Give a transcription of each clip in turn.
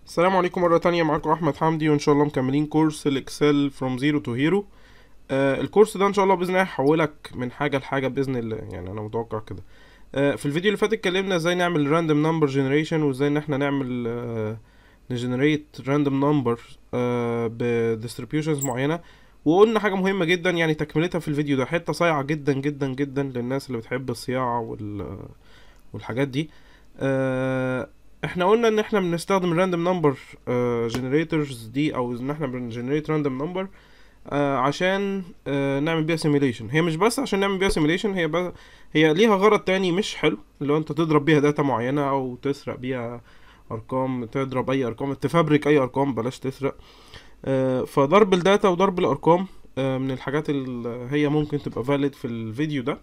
السلام عليكم مرة تانية معاكم أحمد حمدي وإن شاء الله مكملين كورس الإكسل from zero to hero آه الكورس ده إن شاء الله بإذن الله هيحولك من حاجة لحاجة بإذن الله يعني أنا متوقع كده آه في الفيديو اللي فات اتكلمنا ازاي نعمل random number generation وازاي ان احنا نعمل آه نجنريت random number آه ب distributions معينة وقلنا حاجة مهمة جدا يعني تكملتها في الفيديو ده حتة صايعة جدا جدا جدا للناس اللي بتحب الصياعة وال والحاجات دي آه احنا قلنا ان احنا بنستخدم الراندوم نمبر جنريتورز دي او ان احنا بنجنريت راندوم نمبر عشان آه نعمل بيها سيميليشن هي مش بس عشان نعمل بيها سيميليشن هي بس هي ليها غرض تاني مش حلو اللي هو انت تضرب بيها داتا معينة او تسرق بيها ارقام تضرب اي ارقام تفبرك اي ارقام بلاش تسرق آه فضرب الداتا وضرب الارقام آه من الحاجات اللي هي ممكن تبقى فاليد في الفيديو ده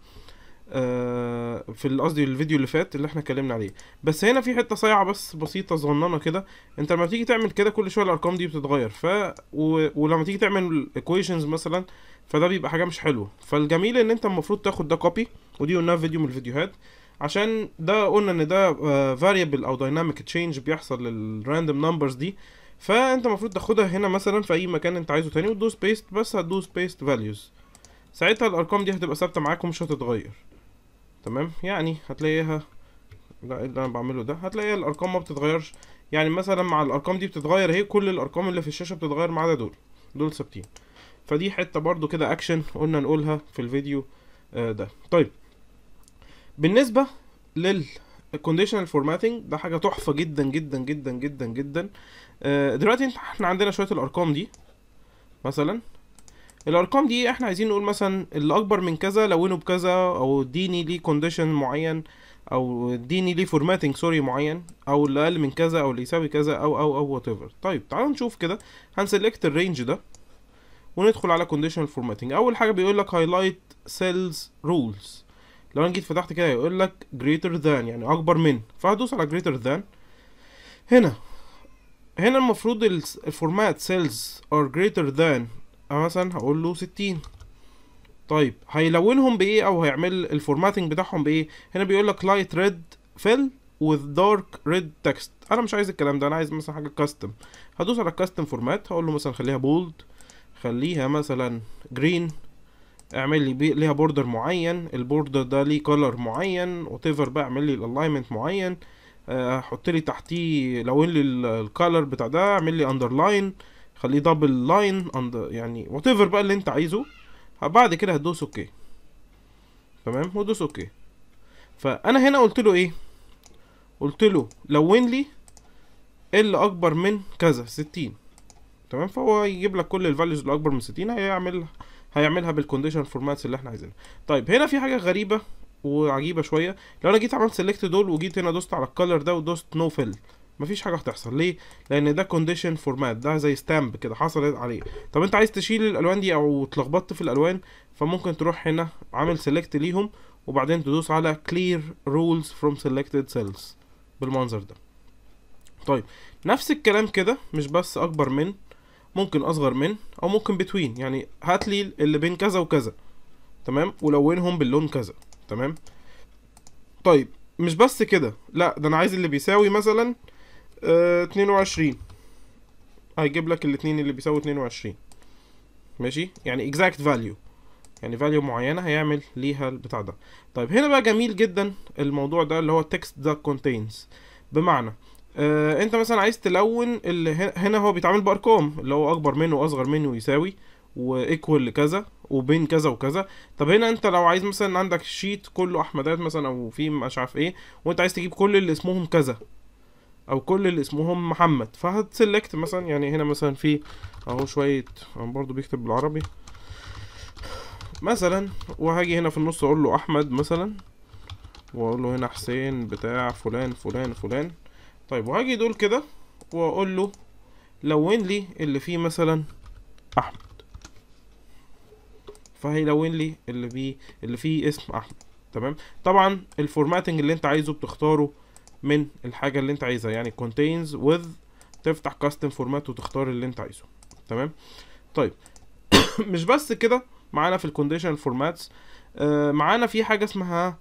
آه في قصدي الفيديو اللي فات اللي احنا اتكلمنا عليه بس هنا في حته صايعه بس بسيطه صغننه كده انت لما تيجي تعمل كده كل شويه الارقام دي بتتغير ف و... ولما تيجي تعمل equations مثلا فده بيبقى حاجه مش حلوه فالجميل ان انت المفروض تاخد ده كوبي ودي قلناها في فيديو من الفيديوهات عشان ده قلنا ان ده uh, variable او dynamic change بيحصل للراندوم نمبرز دي فانت المفروض تاخدها هنا مثلا في اي مكان انت عايزه تاني وتدوس بيست بس هتدوس بيست فاليوز ساعتها الارقام دي هتبقى ثابته معاك ومش هتتغير تمام يعني هتلاقيها لا اللي انا بعمله ده هتلاقي الارقام ما بتتغيرش يعني مثلا مع الارقام دي بتتغير اهي كل الارقام اللي في الشاشه بتتغير ما عدا دول دول ثابتين فدي حته برضو كده اكشن قلنا نقولها في الفيديو آه ده طيب بالنسبه لل conditional formatting ده حاجه تحفه جدا جدا جدا جدا جدا آه دلوقتي احنا عندنا شويه الارقام دي مثلا الارقام دي احنا عايزين نقول مثلا اللي اكبر من كذا لونه بكذا او اديني ليه كونديشن معين او اديني ليه فورماتنج سوري معين او اللي اقل من كذا او اللي يساوي كذا او او او وات ايفر طيب تعالوا نشوف كده هنسلكت الرينج ده وندخل على كونديشنال فورماتنج اول حاجه بيقول لك هايلايت سيلز رولز لو انا جيت فتحت كده هيقول لك greater than يعني اكبر من فهدوس على greater than هنا هنا المفروض الفورمات سيلز ار greater than مثلا هقول له 60 طيب هيلونهم بايه او هيعمل الفورماتنج بتاعهم بايه هنا بيقول لك لايت ريد فيل with dark red text انا مش عايز الكلام ده انا عايز مثلا حاجه كاستم هدوس على كاستم فورمات هقول له مثلا خليها بولد خليها مثلا جرين اعمل لي بي ليها بوردر معين البوردر ده ليه كولر معين وات بقى اعمل لي الالاينمنت معين احط لي تحتيه لون لي الكالر بتاع ده اعمل لي اندرلاين خليه دبل لاين اند يعني وات ايفر بقى اللي انت عايزه بعد كده هتدوس اوكي تمام ودوس اوكي فانا هنا قلت له ايه قلت له لون لي اللي اكبر من كذا 60 تمام فهو يجيب لك كل الفاليوز اللي اكبر من 60 هيعمل هيعملها بالكونديشن فورماتس اللي احنا عايزينها طيب هنا في حاجه غريبه وعجيبه شويه لو انا جيت عملت سيلكت دول وجيت هنا دوست على الكالر ده ودوست نو فيل مفيش حاجه هتحصل ليه لان ده كونديشن فورمات ده زي ستامب كده حصلت عليه طب انت عايز تشيل الالوان دي او اتلخبطت في الالوان فممكن تروح هنا عامل سيلكت ليهم وبعدين تدوس على clear rules from selected cells بالمنظر ده طيب نفس الكلام كده مش بس اكبر من ممكن اصغر من او ممكن بتوين يعني هات لي اللي بين كذا وكذا تمام ولونهم باللون كذا تمام طيب مش بس كده لا ده انا عايز اللي بيساوي مثلا اتنين وعشرين هيجيب لك الاتنين اللي بيساوي اتنين وعشرين ماشي يعني exact value يعني value معينة هيعمل ليها البتاع ده طيب هنا بقى جميل جدا الموضوع ده اللي هو text that contains بمعنى آه انت مثلا عايز تلون اللي هنا هو بيتعامل بارقام اللي هو اكبر منه واصغر منه يساوي وايكوال لكذا وبين كذا وكذا طب هنا انت لو عايز مثلا عندك شيت كله احمدات مثلا او في مش عارف ايه وانت عايز تجيب كل اللي اسمهم كذا او كل اللي اسمهم محمد فهتسلكت مثلا يعني هنا مثلا في اهو شويه برضو بيكتب بالعربي مثلا وهاجي هنا في النص اقول له احمد مثلا واقول له هنا حسين بتاع فلان فلان فلان طيب وهاجي دول كده واقول له لون لي اللي فيه مثلا احمد فهيلون لي اللي فيه اللي فيه اسم احمد تمام طبعا الفورماتنج اللي انت عايزه بتختاره من الحاجه اللي انت عايزها يعني contains with تفتح custom format وتختار اللي انت عايزه تمام طيب مش بس كده معانا في الكونديشنال فورماتس آه معانا في حاجه اسمها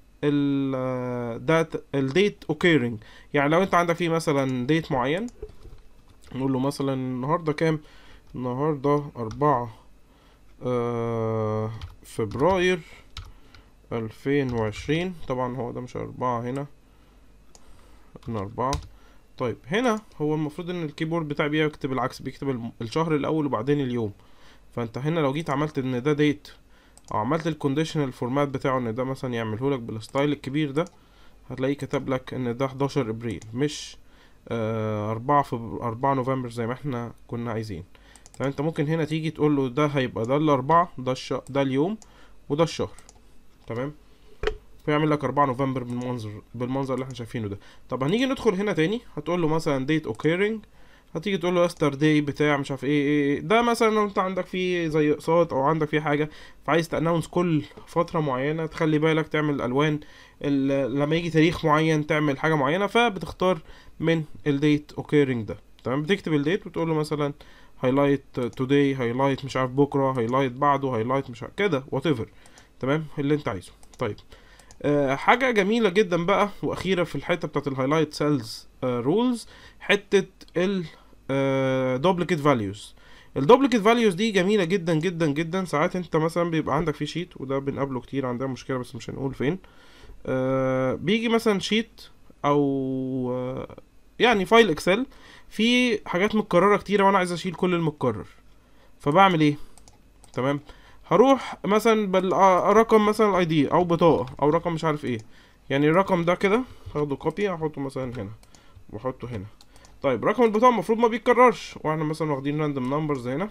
ال دات الديت اوكيرنج يعني لو انت عندك فيه مثلا ديت معين نقول له مثلا النهارده كام النهارده أربعة آه فبراير ألفين وعشرين طبعا هو ده مش أربعة هنا هنا أربعة طيب هنا هو المفروض ان الكيبورد بتاعي بيكتب العكس بيكتب الم- الشهر الاول وبعدين اليوم فانت هنا لو جيت عملت ان ده ديت او عملت الكونديشنال فورمات بتاعه ان ده مثلا يعمله لك بالستايل الكبير ده هتلاقيه كتب لك ان ده 11 ابريل مش آه أربعة في أربعة نوفمبر زي ما احنا كنا عايزين فانت ممكن هنا تيجي تقول له ده هيبقى ده الأربعة ده الش... ده اليوم وده الشهر تمام فيعمل لك 4 نوفمبر بالمنظر بالمنظر اللي احنا شايفينه ده طب هنيجي ندخل هنا تاني هتقول له مثلا date occurring هتيجي تقول له yesterday بتاع مش عارف ايه ايه ايه. ده مثلا لو انت عندك فيه زي اقساط او عندك فيه حاجه فعايز تاناونس كل فتره معينه تخلي بالك تعمل الوان ال- لما يجي تاريخ معين تعمل حاجه معينه فبتختار من الديت occurring ده تمام بتكتب الديت وتقول له مثلا هايلايت توداي هايلايت مش عارف بكره هايلايت بعده هايلايت مش عارف كده وات ايفر تمام اللي انت عايزه طيب آه، حاجة جميلة جدا بقى وأخيرة في الحتة بتاعت الهايلايت سيلز رولز حتة ال دوبليكيت فاليوز الدوبليكيت فاليوز دي جميلة جدا جدا جدا ساعات انت مثلا بيبقى عندك في شيت وده بنقابله كتير عندنا مشكلة بس مش هنقول فين آه، بيجي مثلا شيت او آه، يعني فايل اكسل في حاجات متكررة كتيرة وانا عايز اشيل كل المتكرر فبعمل ايه تمام هروح مثلا بالرقم مثلا الاي دي او بطاقه او رقم مش عارف ايه يعني الرقم ده كده هاخده كوبي احطه مثلا هنا واحطه هنا طيب رقم البطاقه المفروض ما بيتكررش واحنا مثلا واخدين راندوم نمبرز هنا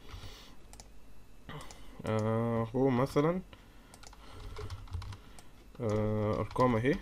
آه هو مثلا آه ارقام اهي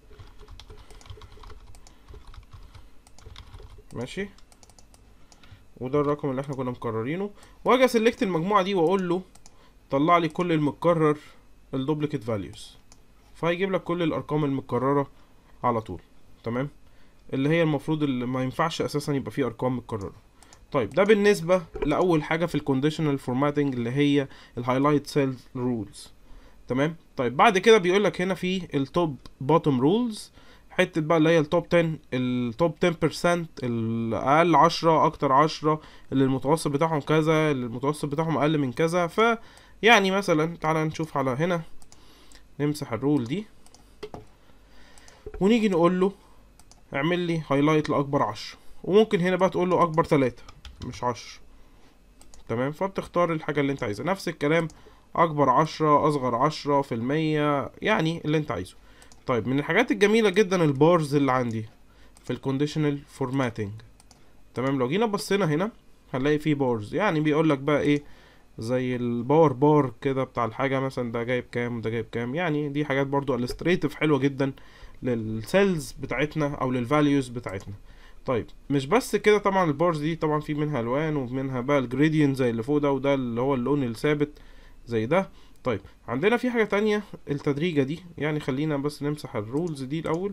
ماشي وده الرقم اللي احنا كنا مكررينه واجي اسلكت المجموعه دي واقول له طلع لي كل المتكرر الدوبليكيت فاليوز فهيجيب لك كل الارقام المتكرره على طول تمام اللي هي المفروض اللي ما ينفعش اساسا يبقى فيه ارقام متكرره طيب ده بالنسبه لاول حاجه في الكونديشنال فورماتنج اللي هي الهايلايت سيل رولز تمام طيب بعد كده بيقول لك هنا في التوب بوتوم رولز حته بقى اللي هي التوب 10 التوب 10% الاقل 10 اكتر 10 اللي المتوسط بتاعهم كذا اللي المتوسط بتاعهم اقل من كذا ف يعني مثلا تعالى نشوف على هنا نمسح الرول دي ونيجي نقول له اعمل لي هايلايت لاكبر عشرة وممكن هنا بقى تقول له اكبر تلاتة مش عشرة تمام فبتختار الحاجة اللي انت عايزها نفس الكلام اكبر عشرة اصغر عشرة في المية يعني اللي انت عايزه طيب من الحاجات الجميلة جدا البارز اللي عندي في الكونديشنال فورماتنج تمام لو جينا بصينا هنا هنلاقي فيه بارز يعني بيقول لك بقى ايه زي الباور بار كده بتاع الحاجة مثلا ده جايب كام وده جايب كام يعني دي حاجات برضو illustrative حلوة جدا للسيلز بتاعتنا او للفاليوز بتاعتنا طيب مش بس كده طبعا البارز دي طبعا في منها الوان ومنها بقى الجريدينت زي اللي فوق ده وده اللي هو اللون الثابت زي ده طيب عندنا في حاجة تانية التدريجة دي يعني خلينا بس نمسح الرولز دي الأول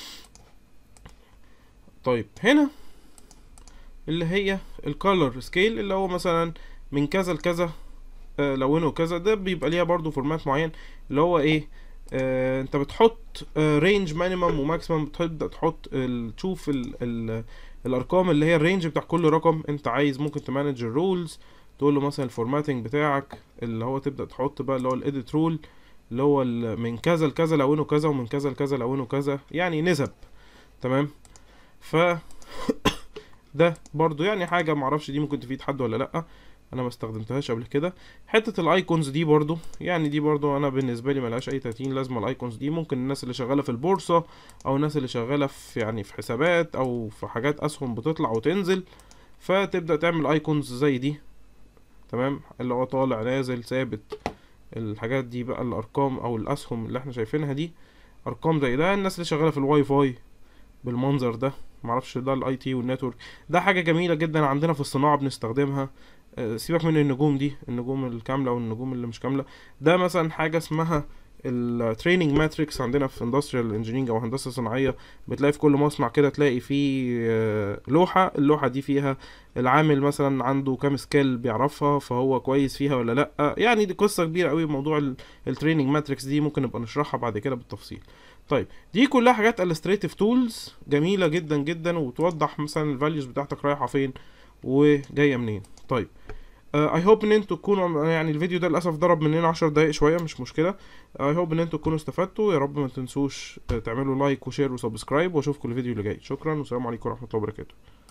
طيب هنا اللي هي الكالر سكيل اللي هو مثلا من كذا لكذا آه لونه كذا ده بيبقى ليها برضو فورمات معين اللي هو ايه آه انت بتحط رينج مينيمم وماكسيمم بتبدا تحط ال- تشوف ال ال الارقام اللي هي الرينج بتاع كل رقم انت عايز ممكن تمانج الرولز تقول له مثلا الفورماتنج بتاعك اللي هو تبدا تحط بقى اللي هو الايديت رول اللي هو ال- من كذا لكذا لونه كذا ومن كذا لكذا لونه كذا يعني نسب تمام ف ده برضو يعني حاجه معرفش دي ممكن تفيد حد ولا لا انا ما استخدمتهاش قبل كده حته الايكونز دي برضو يعني دي برضو انا بالنسبه لي ملهاش اي 30 لازمه الايكونز دي ممكن الناس اللي شغاله في البورصه او الناس اللي شغاله في يعني في حسابات او في حاجات اسهم بتطلع وتنزل فتبدا تعمل ايكونز زي دي تمام اللي هو طالع نازل ثابت الحاجات دي بقى الارقام او الاسهم اللي احنا شايفينها دي ارقام زي ده الناس اللي شغاله في الواي فاي بالمنظر ده معرفش ده الاي تي والنتورك ده حاجه جميله جدا عندنا في الصناعه بنستخدمها آه، سيبك من النجوم دي النجوم الكامله والنجوم اللي مش كامله ده مثلا حاجه اسمها التريننج ماتريكس عندنا في اندستريال انجينيرنج او هندسه صناعيه بتلاقي في كل مصنع كده تلاقي فيه آه، لوحه اللوحه دي فيها العامل مثلا عنده كام سكيل بيعرفها فهو كويس فيها ولا لا يعني دي قصه كبيره قوي موضوع التريننج ماتريكس دي ممكن نبقى نشرحها بعد كده بالتفصيل طيب دي كلها حاجات illustrative تولز جميله جدا جدا وتوضح مثلا الفاليوز بتاعتك رايحه فين وجايه منين طيب اي هوب ان انتوا تكونوا يعني الفيديو ده للاسف ضرب مننا 10 دقايق شويه مش مشكله اي هوب ان انتوا تكونوا استفدتوا يا رب ما تنسوش آه، تعملوا لايك وشير وسبسكرايب واشوفكم الفيديو اللي جاي شكرا والسلام عليكم ورحمه الله وبركاته